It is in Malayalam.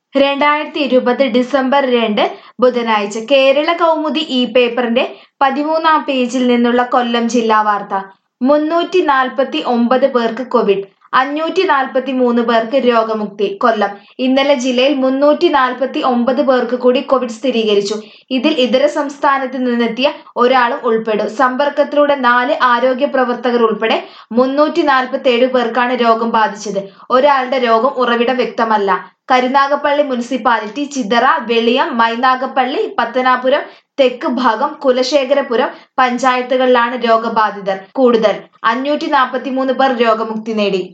രണ്ടായിരത്തി ഇരുപത് ഡിസംബർ രണ്ട് ബുധനാഴ്ച കേരള കൗമുദി ഈ പേപ്പറിന്റെ പതിമൂന്നാം പേജിൽ നിന്നുള്ള കൊല്ലം ജില്ലാ വാർത്ത മുന്നൂറ്റി നാൽപ്പത്തി ഒമ്പത് പേർക്ക് കോവിഡ് അഞ്ഞൂറ്റി നാൽപ്പത്തി മൂന്ന് പേർക്ക് രോഗമുക്തി കൊല്ലം ഇന്നലെ ജില്ലയിൽ മുന്നൂറ്റി നാൽപ്പത്തി ഒമ്പത് പേർക്ക് കൂടി കോവിഡ് സ്ഥിരീകരിച്ചു ഇതിൽ ഇതര സംസ്ഥാനത്ത് നിന്നെത്തിയ ഒരാളും ഉൾപ്പെടും സമ്പർക്കത്തിലൂടെ നാല് ആരോഗ്യ പ്രവർത്തകർ ഉൾപ്പെടെ മുന്നൂറ്റി നാൽപ്പത്തി ഏഴ് പേർക്കാണ് രോഗം ബാധിച്ചത് ഒരാളുടെ രോഗം ഉറവിടം വ്യക്തമല്ല കരുനാഗപ്പള്ളി മുനിസിപ്പാലിറ്റി ചിതറ വെളിയം മൈനാഗപ്പള്ളി പത്തനാപുരം തെക്ക് ഭാഗം കുലശേഖരപുരം പഞ്ചായത്തുകളിലാണ് രോഗബാധിതർ കൂടുതൽ അഞ്ഞൂറ്റി നാൽപ്പത്തി മൂന്ന് പേർ രോഗമുക്തി നേടി